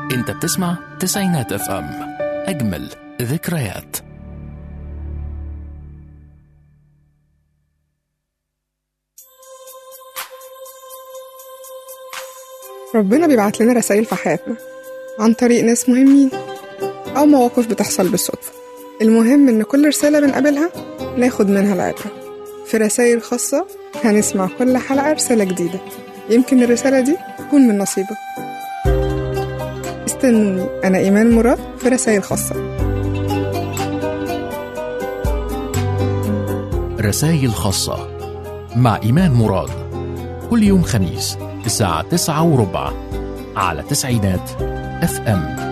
انت بتسمع تسعينات اف ام اجمل ذكريات ربنا بيبعت لنا رسائل في حياتنا عن طريق ناس مهمين أو مواقف بتحصل بالصدفة المهم إن كل رسالة بنقابلها ناخد منها العبرة في رسائل خاصة هنسمع كل حلقة رسالة جديدة يمكن الرسالة دي تكون من نصيبك استنوني أنا إيمان مراد في رسائل خاصة رسائل خاصة مع إيمان مراد كل يوم خميس الساعة تسعة وربع على تسعينات اف ام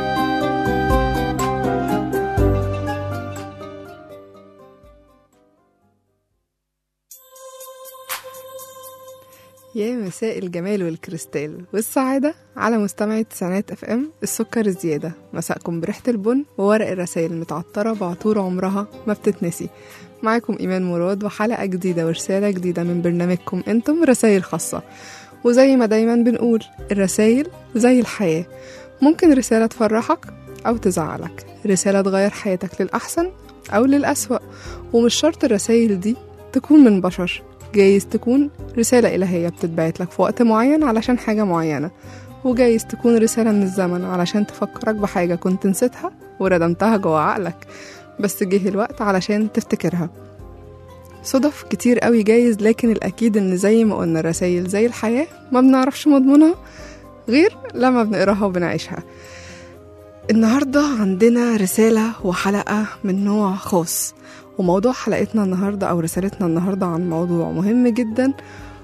يا مساء الجمال والكريستال والسعادة على مستمعي تسعينات اف ام السكر الزيادة مساءكم بريحة البن وورق الرسائل المتعطرة بعطور عمرها ما بتتنسي معاكم إيمان مراد وحلقة جديدة ورسالة جديدة من برنامجكم انتم رسائل خاصة وزي ما دايما بنقول الرسائل زي الحياة ممكن رسالة تفرحك أو تزعلك رسالة تغير حياتك للأحسن أو للأسوأ ومش شرط الرسائل دي تكون من بشر جايز تكون رسالة إلهية بتتبعت لك في وقت معين علشان حاجة معينة وجايز تكون رسالة من الزمن علشان تفكرك بحاجة كنت نسيتها وردمتها جوه عقلك بس جه الوقت علشان تفتكرها صدف كتير قوي جايز لكن الأكيد إن زي ما قلنا الرسايل زي الحياة ما بنعرفش مضمونها غير لما بنقراها وبنعيشها النهاردة عندنا رسالة وحلقة من نوع خاص وموضوع حلقتنا النهاردة أو رسالتنا النهاردة عن موضوع مهم جدا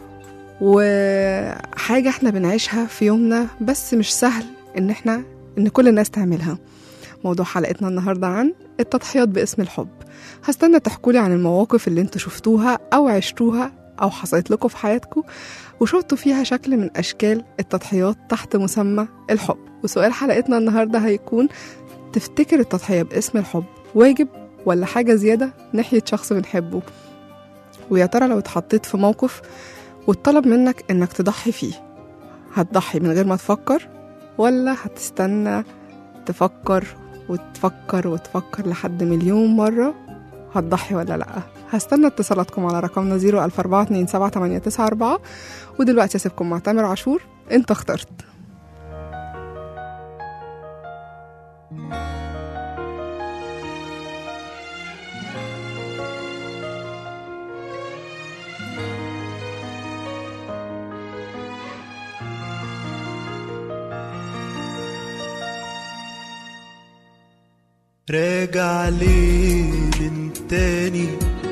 وحاجة احنا بنعيشها في يومنا بس مش سهل ان احنا ان كل الناس تعملها موضوع حلقتنا النهاردة عن التضحيات باسم الحب هستنى تحكولي عن المواقف اللي انتوا شفتوها أو عشتوها أو حصلت لكم في حياتكم وشفتوا فيها شكل من أشكال التضحيات تحت مسمى الحب وسؤال حلقتنا النهاردة هيكون تفتكر التضحية باسم الحب واجب ولا حاجة زيادة ناحية شخص بنحبه ويا ترى لو اتحطيت في موقف واتطلب منك انك تضحي فيه هتضحي من غير ما تفكر ولا هتستنى تفكر وتفكر وتفكر لحد مليون مرة هتضحي ولا لأ هستنى اتصالاتكم على رقمنا 014278994 ودلوقتي هسيبكم مع تامر عاشور انت اخترت راجع ليه من تاني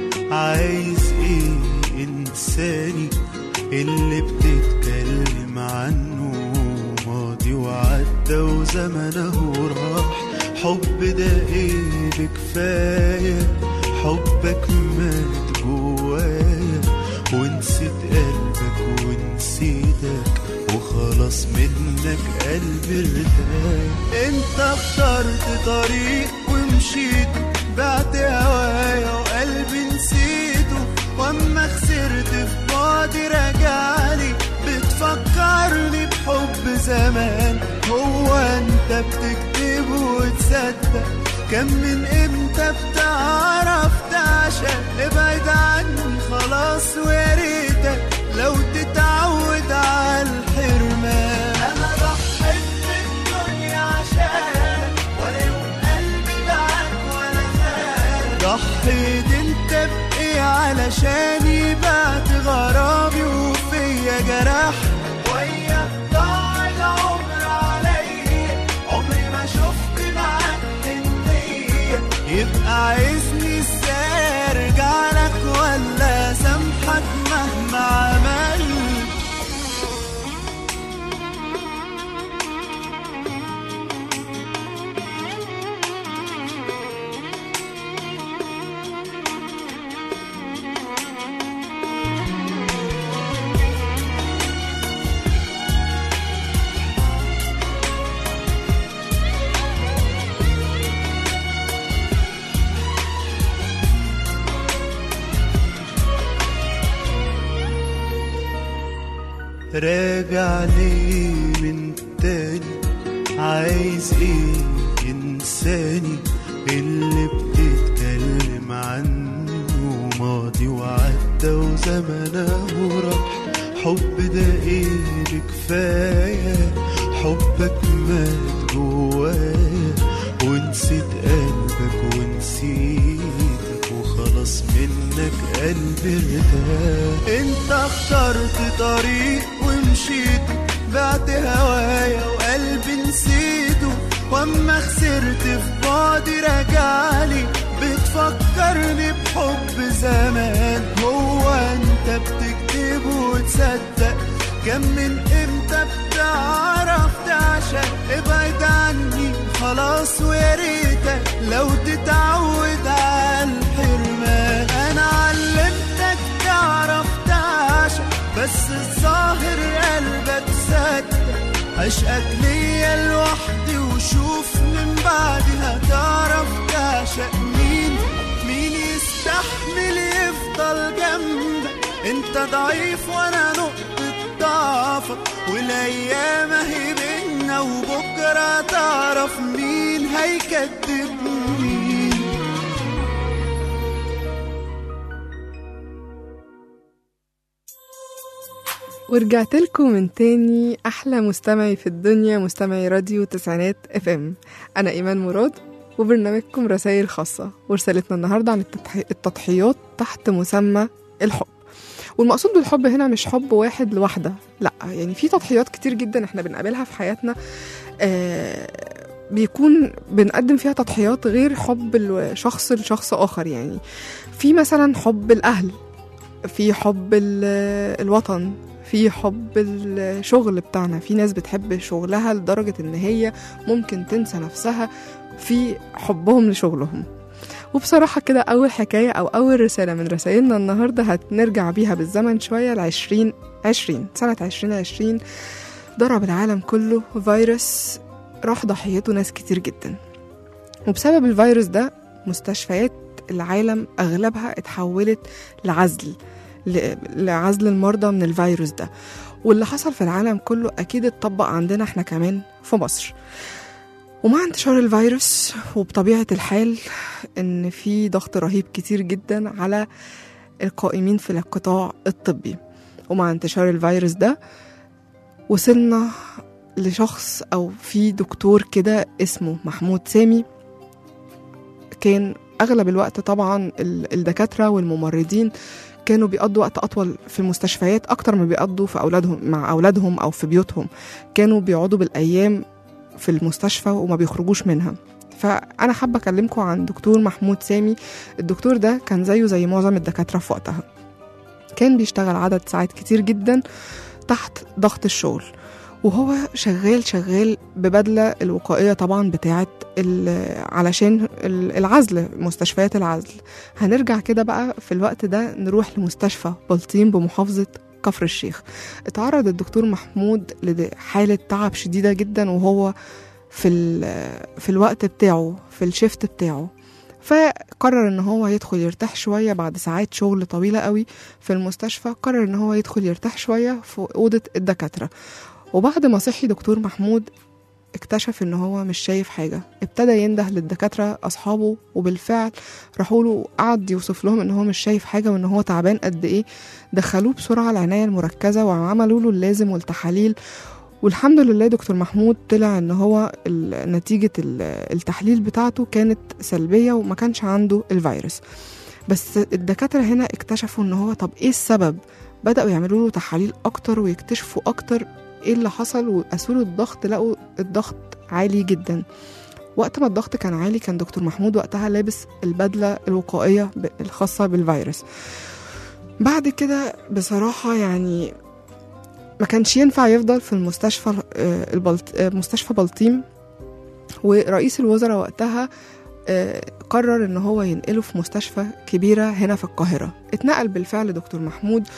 عايز ايه انساني اللي بتتكلم عنه ماضي وعدى وزمنه راح حب ده ايه بكفاية حبك مات جوايا ونسيت قلبك ونسيتك وخلاص منك قلبي ارتاح انت اخترت طريق ومشيت بعت هوايا وقلبي نسيته واما خسرت في بعدي رجعلي بتفكرني بحب زمان هو انت بتكتب وتصدق كان من امتى بتعرف تعشق ابعد عني خلاص ويا ريتك لو تتعود على الحرمان انا ضحيت بالدنيا عشانك ولا يوم قلبي معاك ولا خانك ضحيت انت بايه علشاني بعت غرامي وفيا جرح وياك ضاع العمر عليا عمري ما شفت معاك النية يبقى عايزني ازاي ارجع لك ولا سامحك مهما عملت راجع ليه من تاني عايز ايه انساني اللي بتتكلم عنه ماضي وعدى وزمنه راح حب ده ايه كفايه حبك مات جوايا ونسيت قلبك ونسيتك وخلاص منك قلبي ارتاح انت اخترت طريق ومشيت بعت هوايا وقلبي نسيته واما خسرت في بعدي رجعلي بتفكرني بحب زمان هو انت بتكتب وتصدق كم من امتى بتعرف تعشق ابعد عني خلاص ويا ريتك لو تتعود على الحرمان انا علمتك تعرف تعشق بس الظاهر قلبك صدق عشقك ليا لوحدي وشوف من بعدها تعرف تعشق مين مين يستحمل يفضل جنبك انت ضعيف وانا نقطة ضعفك والايام اهي بينا وبكرة تعرف مين هيكدب مين ورجعت لكم من تاني أحلى مستمعي في الدنيا مستمعي راديو تسعينات اف ام أنا إيمان مراد وبرنامجكم رسائل خاصة ورسالتنا النهاردة عن التضحي- التضحيات تحت مسمى الحب والمقصود بالحب هنا مش حب واحد لواحدة لا يعني في تضحيات كتير جدا احنا بنقابلها في حياتنا آه بيكون بنقدم فيها تضحيات غير حب الشخص لشخص آخر يعني في مثلا حب الأهل في حب ال- الوطن في حب الشغل بتاعنا في ناس بتحب شغلها لدرجة ان هي ممكن تنسى نفسها في حبهم لشغلهم وبصراحة كده أول حكاية أو أول رسالة من رسائلنا النهاردة هنرجع بيها بالزمن شوية لعشرين عشرين سنة عشرين عشرين ضرب العالم كله فيروس راح ضحيته ناس كتير جدا وبسبب الفيروس ده مستشفيات العالم أغلبها اتحولت لعزل ل- لعزل المرضى من الفيروس ده واللي حصل في العالم كله أكيد اتطبق عندنا احنا كمان في مصر ومع انتشار الفيروس وبطبيعة الحال ان في ضغط رهيب كتير جدا على القائمين في القطاع الطبي ومع انتشار الفيروس ده وصلنا لشخص او في دكتور كده اسمه محمود سامي كان اغلب الوقت طبعا ال- الدكاتره والممرضين كانوا بيقضوا وقت اطول في المستشفيات اكتر ما بيقضوا في اولادهم مع اولادهم او في بيوتهم كانوا بيقعدوا بالايام في المستشفى وما بيخرجوش منها فانا حابه اكلمكم عن دكتور محمود سامي الدكتور ده كان زيه زي معظم الدكاتره في وقتها كان بيشتغل عدد ساعات كتير جدا تحت ضغط الشغل وهو شغال شغال ببدلة الوقائية طبعا بتاعت ال- علشان ال- العزل مستشفيات العزل هنرجع كده بقى في الوقت ده نروح لمستشفى بلطيم بمحافظة كفر الشيخ اتعرض الدكتور محمود لحالة تعب شديدة جدا وهو في, ال- في الوقت بتاعه في الشيفت بتاعه فقرر ان هو يدخل يرتاح شوية بعد ساعات شغل طويلة قوي في المستشفى قرر ان هو يدخل يرتاح شوية في أوضة الدكاترة وبعد ما صحي دكتور محمود اكتشف ان هو مش شايف حاجة ابتدى ينده للدكاترة اصحابه وبالفعل راحوا له قعد يوصف لهم ان هو مش شايف حاجة وان هو تعبان قد ايه دخلوه بسرعة العناية المركزة وعملوا له اللازم والتحاليل والحمد لله دكتور محمود طلع ان هو ال- نتيجة ال- التحليل بتاعته كانت سلبية وما كانش عنده الفيروس بس الدكاترة هنا اكتشفوا ان هو طب ايه السبب بدأوا يعملوا له تحاليل اكتر ويكتشفوا اكتر ايه اللي حصل وقاسوا له الضغط لقوا الضغط عالي جدا وقت ما الضغط كان عالي كان دكتور محمود وقتها لابس البدلة الوقائية ب- الخاصة بالفيروس بعد كده بصراحة يعني ما كانش ينفع يفضل في المستشفى آه، البلط... آه، مستشفى بلطيم ورئيس الوزراء وقتها آه، قرر ان هو ينقله في مستشفى كبيرة هنا في القاهرة اتنقل بالفعل دكتور محمود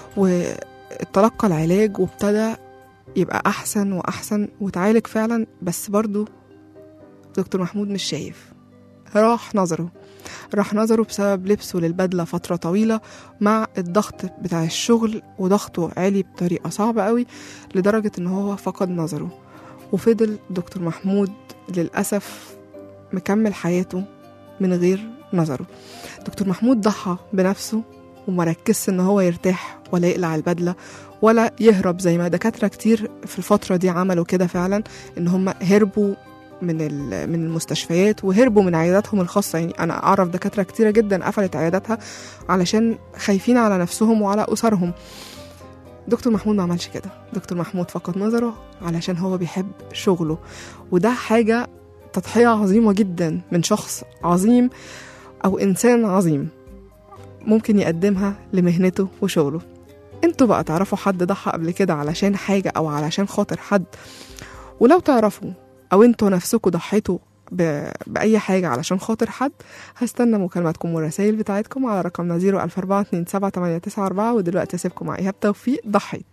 وتلقى العلاج وابتدى يبقى احسن واحسن وتعالج فعلا بس برضو دكتور محمود مش شايف راح نظره راح نظره بسبب لبسه للبدلة فترة طويلة مع الضغط بتاع الشغل وضغطه عالي بطريقة صعبة قوي لدرجة ان هو فقد نظره وفضل دكتور محمود للأسف مكمل حياته من غير نظره دكتور محمود ضحى بنفسه وما ركزش ان هو يرتاح ولا يقلع البدله ولا يهرب زي ما دكاتره كتير في الفتره دي عملوا كده فعلا ان هم هربوا من ال- من المستشفيات وهربوا من عياداتهم الخاصه يعني انا اعرف دكاتره كتيره جدا قفلت عياداتها علشان خايفين على نفسهم وعلى اسرهم دكتور محمود ما عملش كده دكتور محمود فقد نظره علشان هو بيحب شغله وده حاجه تضحيه عظيمه جدا من شخص عظيم او انسان عظيم ممكن يقدمها لمهنته وشغله انتوا بقى تعرفوا حد ضحى قبل كده علشان حاجة أو علشان خاطر حد ولو تعرفوا أو انتوا نفسكوا ضحيتوا ب... بأي حاجة علشان خاطر حد هستنى مكالماتكم والرسائل بتاعتكم على رقمنا 014278994 ودلوقتي أسيبكم مع إيهاب توفيق ضحيت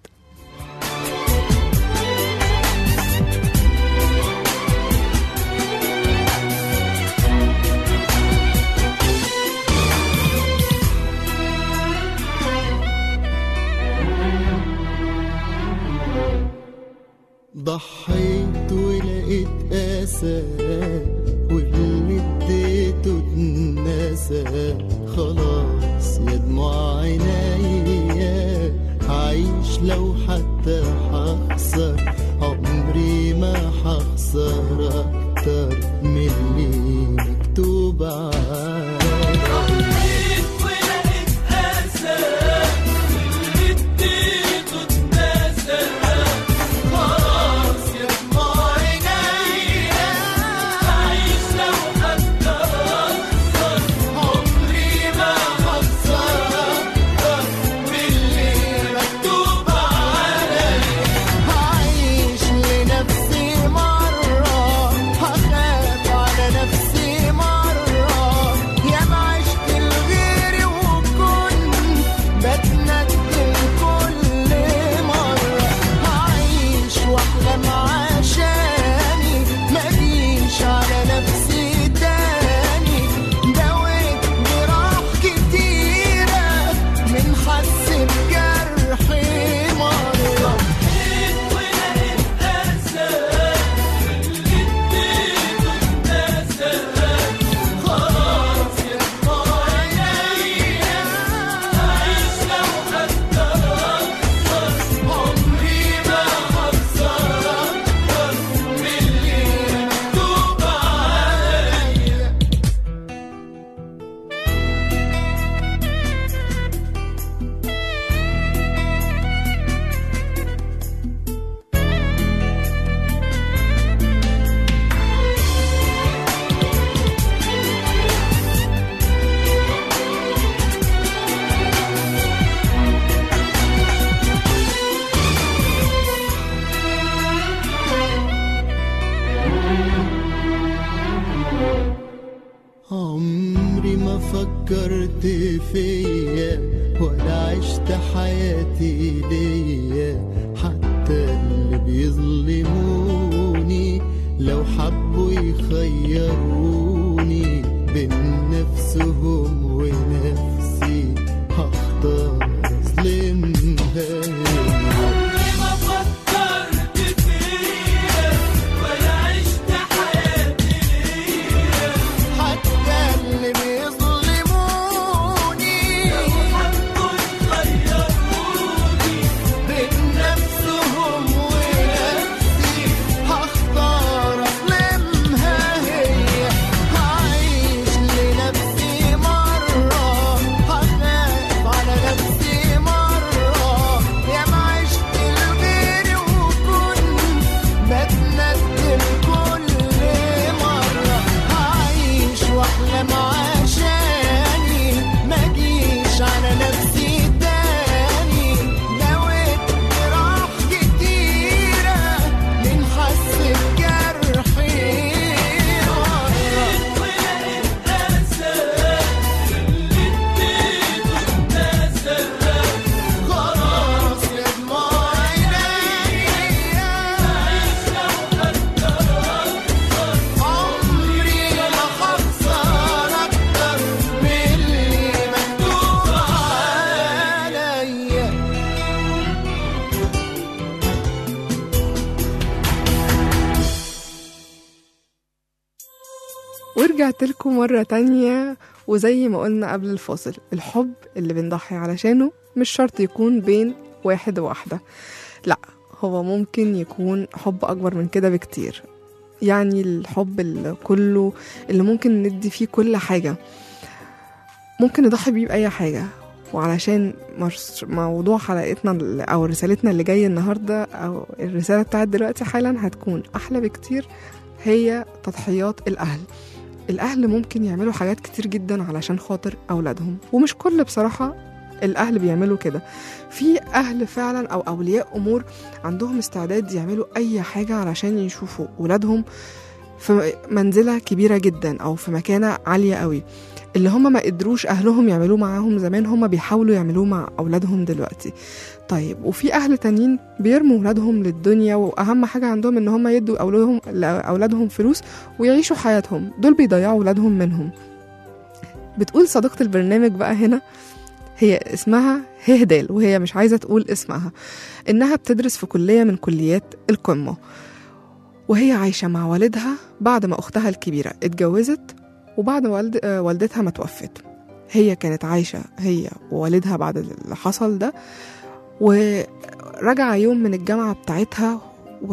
ضحيت ولقيت أسى واللي اديته اتنسى خلاص يا دموع عينيا هعيش لو حتى هخسر عمري ما هخسر أكتر من اللي مكتوب عليا هعيش لنفسي مرة هخاف على نفسي مرة يا ما عشت لغيري وكنت بتندم كل مرة هعيش واحلم عشاني ماليش على نفسي تاني دويت جراح كتيرة من حس بجرحي مرة عمري ما فكرت فيا ولا عشت حياتي ليا حتى اللي بيظلموني لو حبوا يخيروني بين نفسهم ونفسي هختار اظلمها حتى اللي بيظلموني بين نفسي ورجعت لكم مرة تانية وزي ما قلنا قبل الفاصل الحب اللي بنضحي علشانه مش شرط يكون بين واحد وواحدة لا هو ممكن يكون حب أكبر من كده بكتير يعني الحب اللي كله اللي ممكن ندي فيه كل حاجة ممكن نضحي بيه بأي حاجة وعلشان مرس- موضوع حلقتنا ال- أو رسالتنا اللي جاية النهاردة أو الرسالة بتاعت دلوقتي حالا هتكون أحلى بكتير هي تضحيات الأهل الأهل ممكن يعملوا حاجات كتير جدا علشان خاطر أولادهم ومش كل بصراحة الأهل بيعملوا كده في أهل فعلا أو أولياء أمور عندهم استعداد يعملوا أي حاجة علشان يشوفوا ولادهم في منزلة كبيرة جدا أو في مكانة عالية قوي اللي هم ما قدروش أهلهم يعملوه معاهم زمان هم بيحاولوا يعملوه مع أولادهم دلوقتي طيب وفي أهل تانيين بيرموا ولادهم للدنيا وأهم حاجة عندهم إن هم يدوا أولادهم لأولادهم فلوس ويعيشوا حياتهم دول بيضيعوا ولادهم منهم بتقول صديقة البرنامج بقى هنا هي اسمها ههدال وهي مش عايزة تقول اسمها إنها بتدرس في كلية من كليات القمة وهي عايشة مع والدها بعد ما أختها الكبيرة اتجوزت وبعد ما والد... آه، والدتها ما توفت هي كانت عايشة هي ووالدها بعد اللي حصل ده ورجع يوم من الجامعة بتاعتها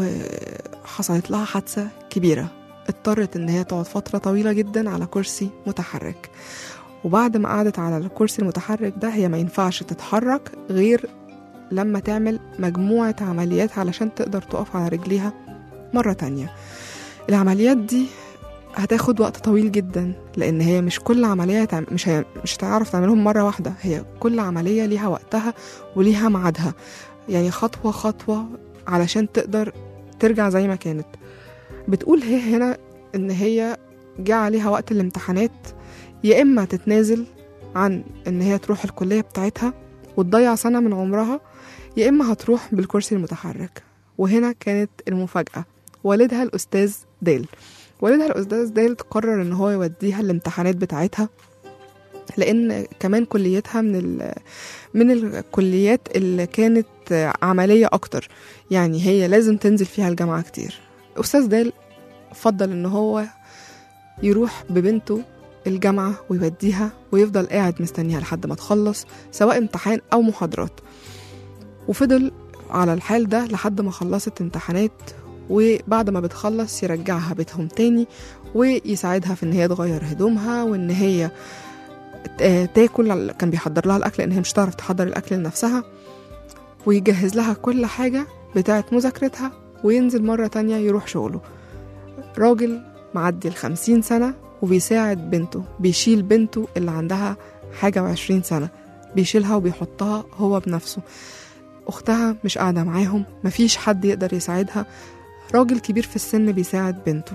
وحصلت لها حادثة كبيرة اضطرت ان هي تقعد فترة طويلة جدا على كرسي متحرك وبعد ما قعدت على الكرسي المتحرك ده هي ما ينفعش تتحرك غير لما تعمل مجموعة عمليات علشان تقدر تقف على رجليها مرة تانية العمليات دي هتاخد وقت طويل جدا لان هي مش كل عمليه تعم- مش هي مش هتعرف تعملهم مره واحده هي كل عمليه ليها وقتها وليها ميعادها يعني خطوه خطوه علشان تقدر ترجع زي ما كانت بتقول هي هنا ان هي جه عليها وقت الامتحانات يا اما تتنازل عن ان هي تروح الكليه بتاعتها وتضيع سنه من عمرها يا اما هتروح بالكرسي المتحرك وهنا كانت المفاجاه والدها الاستاذ ديل والدها الأستاذ ديل قرر إن هو يوديها الامتحانات بتاعتها لأن كمان كليتها من ال من الكليات اللي كانت عملية أكتر يعني هي لازم تنزل فيها الجامعة كتير أستاذ ديل فضل إن هو يروح ببنته الجامعة ويوديها ويفضل قاعد مستنيها لحد ما تخلص سواء امتحان أو محاضرات وفضل على الحال ده لحد ما خلصت امتحانات وبعد ما بتخلص يرجعها بيتهم تاني ويساعدها في ان هي تغير هدومها وان هي آه، تاكل كان بيحضر لها الاكل لان هي مش هتعرف تحضر الاكل لنفسها ويجهز لها كل حاجة بتاعة مذاكرتها وينزل مرة تانية يروح شغله راجل معدي الخمسين سنة وبيساعد بنته بيشيل بنته اللي عندها حاجة وعشرين سنة بيشيلها وبيحطها هو بنفسه أختها مش قاعدة معاهم مفيش حد يقدر يساعدها راجل كبير في السن بيساعد بنته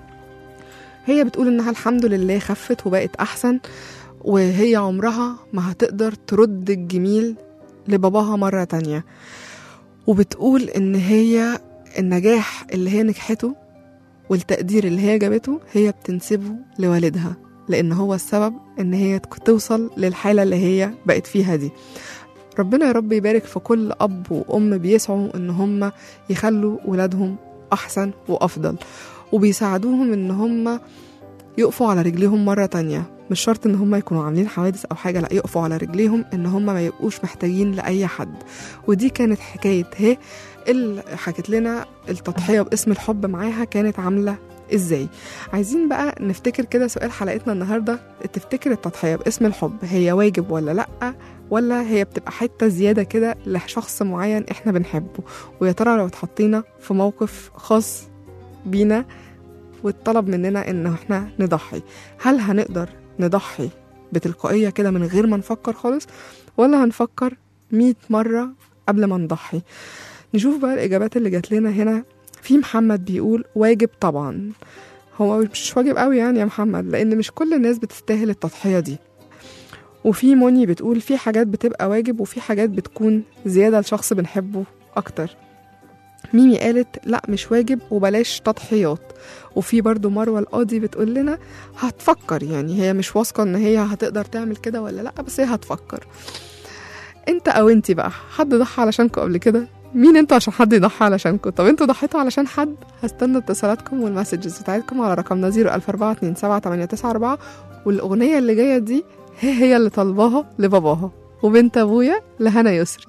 هي بتقول إنها الحمد لله خفت وبقت أحسن وهي عمرها ما هتقدر ترد الجميل لباباها مرة تانية وبتقول إن هي النجاح اللي هي نجحته والتقدير اللي هي جابته هي بتنسبه لوالدها لأن هو السبب إن هي تك- توصل للحالة اللي هي بقت فيها دي ربنا يا رب يبارك في كل أب وأم بيسعوا إن هم يخلوا ولادهم أحسن وأفضل وبيساعدوهم إن هم يقفوا على رجليهم مرة تانية مش شرط إن هم يكونوا عاملين حوادث أو حاجة لأ يقفوا على رجليهم إن هم ما يبقوش محتاجين لأي حد ودي كانت حكاية هي اللي حكت لنا التضحية باسم الحب معاها كانت عاملة ازاي عايزين بقى نفتكر كده سؤال حلقتنا النهاردة تفتكر التضحية باسم الحب هي واجب ولا لأ ولا هي بتبقى حتة زيادة كده لشخص معين احنا بنحبه ويا ترى لو اتحطينا في موقف خاص بينا واتطلب مننا ان احنا نضحي هل هنقدر نضحي بتلقائية كده من غير ما نفكر خالص ولا هنفكر مية مرة قبل ما نضحي نشوف بقى الإجابات اللي جات لنا هنا في محمد بيقول واجب طبعا هو مش واجب قوي يعني يا محمد لأن مش كل الناس بتستاهل التضحية دي وفي موني بتقول في حاجات بتبقى واجب وفي حاجات بتكون زيادة لشخص بنحبه أكتر ميمي قالت لا مش واجب وبلاش تضحيات وفي برضو مروة القاضي بتقول لنا هتفكر يعني هي مش واثقة ان هي هتقدر تعمل كده ولا لا بس هي هتفكر انت او انتي بقى حد ضحى علشانكوا قبل كده مين انتوا عشان حد يضحي علشانكم طب انتوا ضحيتوا علشان حد هستنى اتصالاتكم والمسجز بتاعتكم على رقمنا 004278994 والاغنيه اللي جايه دي هي هي اللي طالباها لباباها وبنت ابويا لهنا يسري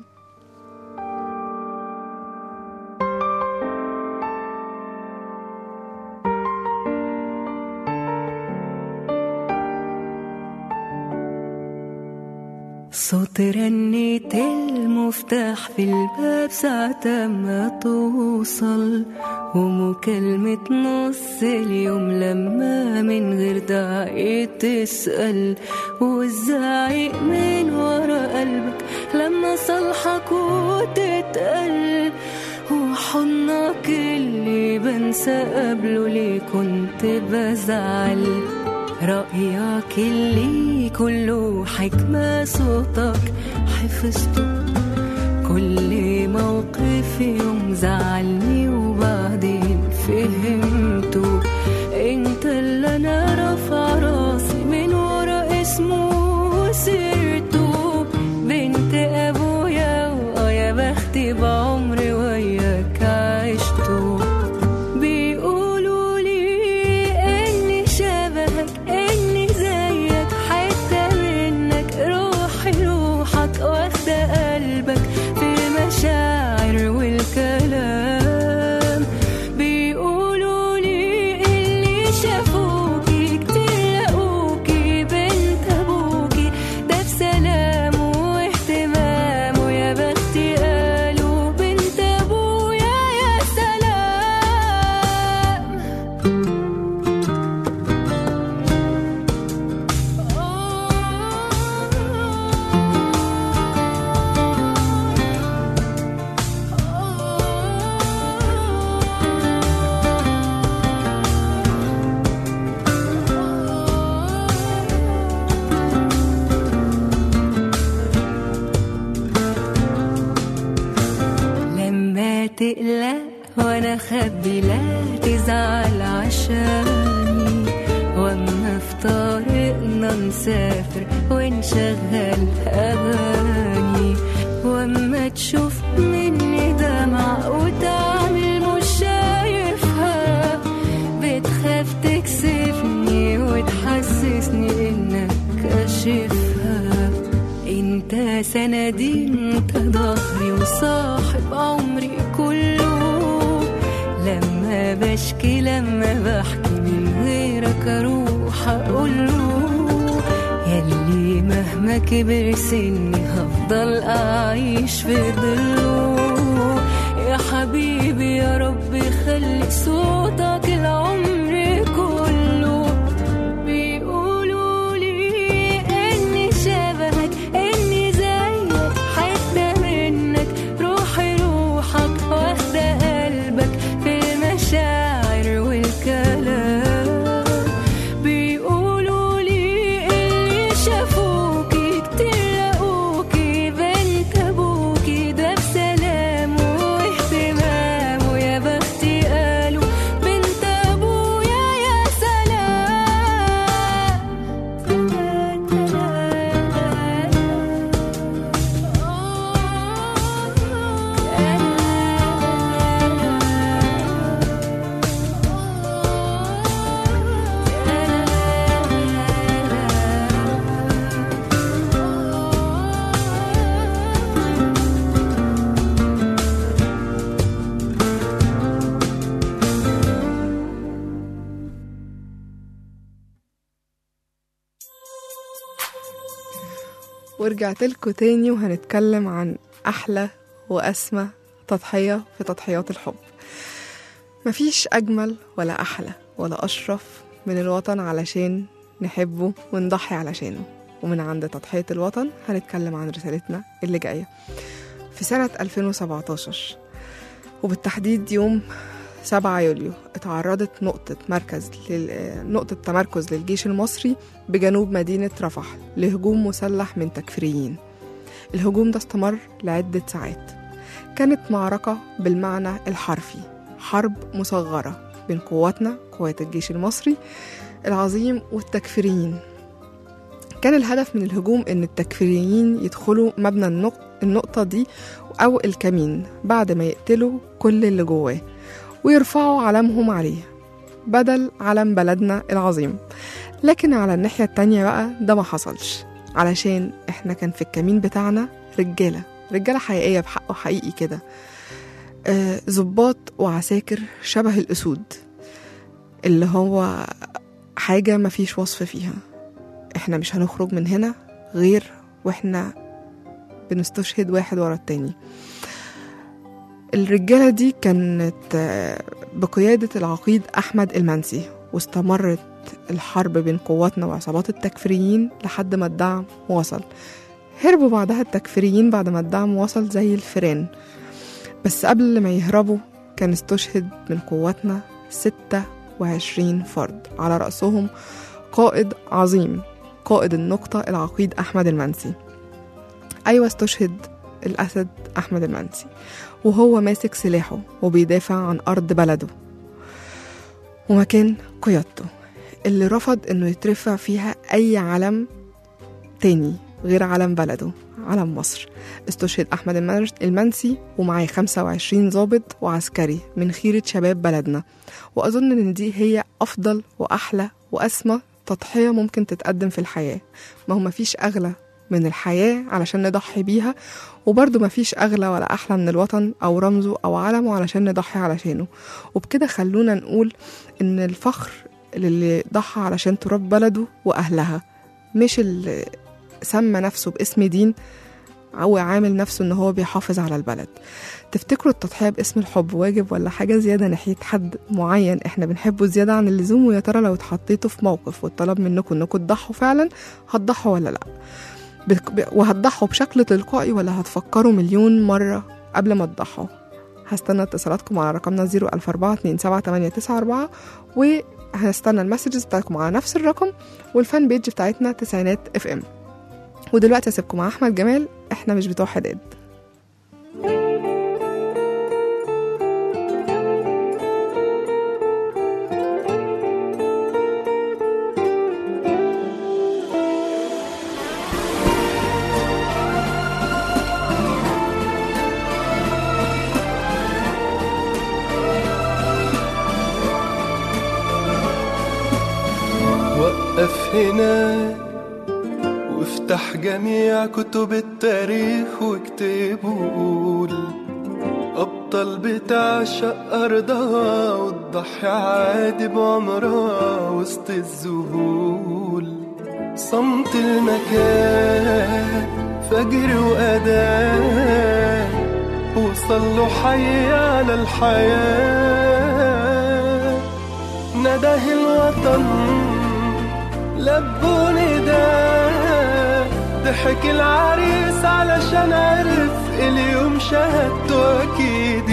صوت رنة المفتاح في الباب ساعة ما توصل ومكالمة نص اليوم لما من غير داعي تسأل والزعيق من ورا قلبك لما صالحك وتتقل وحضنك اللي بنسى قبله ليه كنت بزعل رأيك اللي كله حكمة صوتك حفظته كل موقف يوم زعلني وبعدين فهمته انت اللي انا رافع راسي من ورا اسمه وسيرته بنت ابويا واه يا بختي بعمري وياك عشته بيقولوا لي اني شبهك اني زيك حتة منك روحي روحك واخدة قلبك في مشاعر والكلام بيقولوا لي اللي شافوكي كتير لقوكي بنت ابوكي ده بسلام واهتمام ويا بختي قالوا بنت ابويا يا سلام لما تقلق وانا خبي لا تزعل عشاني واما في طريقنا نسافر ونشغل اغاني واما تشوف مني دمع وتعمل مش شايفها بتخاف تكسفني وتحسسني انك كاشفها انت سندي انت ظهري وصاحب عمري كله لما بشكي لما بحكي من غيرك اروح اقوله يلي مهما كبر سني هفضل اعيش في ظله يا حبيبي يا رب خلي صوتك العمر كله بيقولوا لي اني شبهك اني زيك حتة منك روحي روحك واخدة قلبك في المشاعر والكلام بيقولوا لي اللي شافوكي كتير لقوكي بنت ابوكي ده بسلام واهتمام ويا بختي قالوا بنت ابويا يا ورجعت لكم تاني وهنتكلم عن أحلى وأسمى تضحية في تضحيات الحب مفيش أجمل ولا أحلى ولا أشرف من الوطن علشان نحبه ونضحي علشانه ومن عند تضحية الوطن هنتكلم عن رسالتنا اللي جاية في سنة 2017 وبالتحديد يوم 7 يوليو اتعرضت نقطة مركز لل... نقطة تمركز للجيش المصري بجنوب مدينة رفح لهجوم مسلح من تكفيريين الهجوم ده استمر لعدة ساعات كانت معركة بالمعنى الحرفي حرب مصغرة بين قواتنا قوات الجيش المصري العظيم والتكفيريين كان الهدف من الهجوم إن التكفيريين يدخلوا مبنى النق- النقطة دي أو الكمين بعد ما يقتلوا كل اللي جواه ويرفعوا علمهم عليه بدل علم بلدنا العظيم لكن على الناحية التانية بقى ده ما حصلش علشان احنا كان في الكمين بتاعنا رجالة رجالة حقيقية بحقه حقيقي كده آه، ظباط وعساكر شبه الأسود اللي هو حاجة مفيش وصف فيها احنا مش هنخرج من هنا غير واحنا بنستشهد واحد ورا التاني الرجالة دي كانت آه، بقيادة العقيد أحمد المنسي واستمرت الحرب بين قواتنا وعصابات التكفيريين لحد ما الدعم وصل هربوا بعدها التكفيريين بعد ما الدعم وصل زي الفيران بس قبل ما يهربوا كان استشهد من قواتنا 26 فرد على رأسهم قائد عظيم قائد النقطة العقيد أحمد المنسي أيوة استشهد الأسد أحمد المنسي وهو ماسك سلاحه وبيدافع عن أرض بلده ومكان قيادته اللي رفض إنه يترفع فيها أي علم تاني غير علم بلده علم مصر استشهد أحمد المنر- المنسي ومعاه 25 ضابط وعسكري من خيرة شباب بلدنا وأظن إن دي هي أفضل وأحلى وأسمى تضحية ممكن تتقدم في الحياة ما هو مفيش أغلى من الحياة علشان نضحي بيها وبرضه مفيش أغلى ولا أحلى من الوطن أو رمزه أو علمه علشان نضحي علشانه وبكده خلونا نقول إن الفخر للي ضحى علشان تراب بلده وأهلها مش اللي سمى نفسه باسم دين أو عامل نفسه إن هو بيحافظ على البلد تفتكروا التضحية باسم الحب واجب ولا حاجة زيادة ناحية حد معين إحنا بنحبه زيادة عن اللزوم ويا ترى لو اتحطيتوا في موقف واتطلب منكم إنكم تضحوا فعلا هتضحوا ولا لأ بك- ب- وهتضحوا بشكل تلقائي ولا هتفكروا مليون مرة قبل ما تضحوا هستنى اتصالاتكم على رقمنا 014278994 وهستنى المسجز بتاعتكم على نفس الرقم والفان بيج بتاعتنا تسعينات اف ام ودلوقتي هسيبكم مع احمد جمال احنا مش بتوع حداد وقف هنا وافتح جميع كتب التاريخ واكتب وقول أبطال بتعشق أرضها وتضحي عادي بعمرها وسط الذهول صمت المكان فجر وأذان وصلوا حي على الحياة نده الوطن لبوا نداء ضحك العريس علشان عرف اليوم شهادته اكيد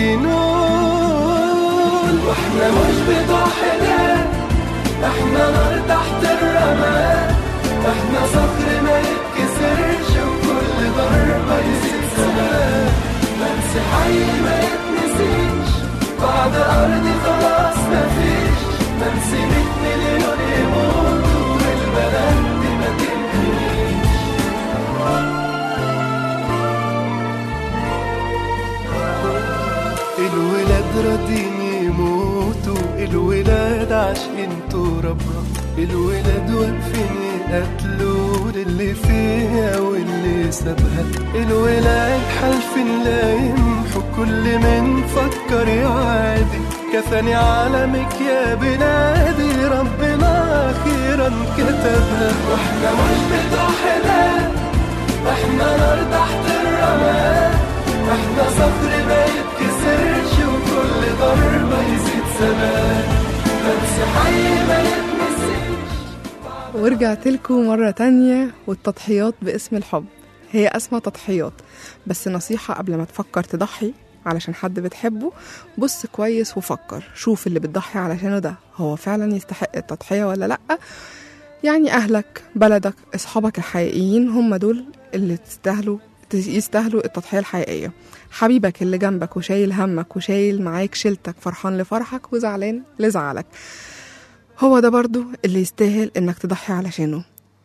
ينول واحنا مش بتوع حلال احنا نار تحت الرماد احنا صخر ما يتكسرش وكل ضربة يزيد سماء منسي حي ما يتنسيش بعد أرضي خلاص مفيش منسي مية مليون يموتوا والبلد دي ما تنتهيش الولاد راضيين يموتوا الولاد عاشقين ترابها الولاد واقفين يقتلوا للي فيها واللي سابها الولاد حالفين لا يمحوا كل من فكر يعادي كفاني علمك يا بلادي ربنا اخيرا كتبها واحنا مش بتوع حلال احنا نار تحت الرماد احنا صخر ما يتكسرش وكل ضربة يزيد ثبات بس حي ما يتنسيش ورجعت لكم مرة تانية والتضحيات باسم الحب هي أسمى تضحيات بس نصيحة قبل ما تفكر تضحي علشان حد بتحبه بص كويس وفكر شوف اللي بتضحي علشانه ده هو فعلا يستحق التضحية ولا لأ يعني أهلك بلدك أصحابك الحقيقيين هم دول اللي تستاهلوا يستاهلوا التضحية الحقيقية حبيبك اللي جنبك وشايل همك وشايل معاك شيلتك فرحان لفرحك وزعلان لزعلك هو ده برضو اللي يستاهل انك تضحي علشانه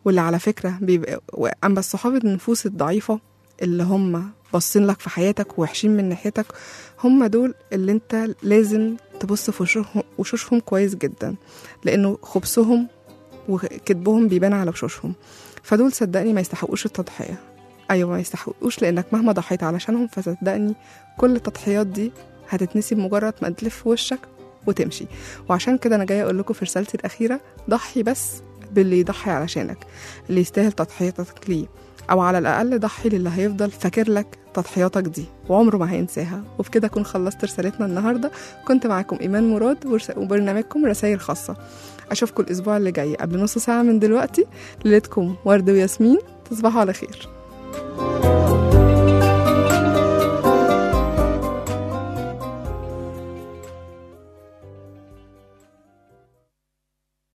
واللي على فكرة بيبقى أما الصحاب النفوس الضعيفة اللي هم باصين لك في حياتك ووحشين من ناحيتك هم دول اللي انت لازم تبص في وشوشهم, وشوشهم كويس جدا لأنه خبثهم وكذبهم بيبان على وشوشهم فدول صدقني ما يستحقوش التضحية أيوة ما يستحقوش لأنك مهما ضحيت علشانهم فصدقني كل التضحيات دي هتتنسي بمجرد ما تلف وشك وتمشي وعشان كده أنا جاية أقول لكم في رسالتي الأخيرة ضحي بس باللي يضحي علشانك اللي يستاهل تضحيتك ليه أو على الأقل ضحي للي هيفضل فاكر لك تضحياتك دي وعمره ما هينساها وبكده أكون خلصت رسالتنا النهاردة كنت معاكم إيمان مراد ورس- وبرنامجكم رسائل خاصة أشوفكم الأسبوع اللي جاي قبل نص ساعة من دلوقتي ليلتكم ورد وياسمين تصبحوا على خير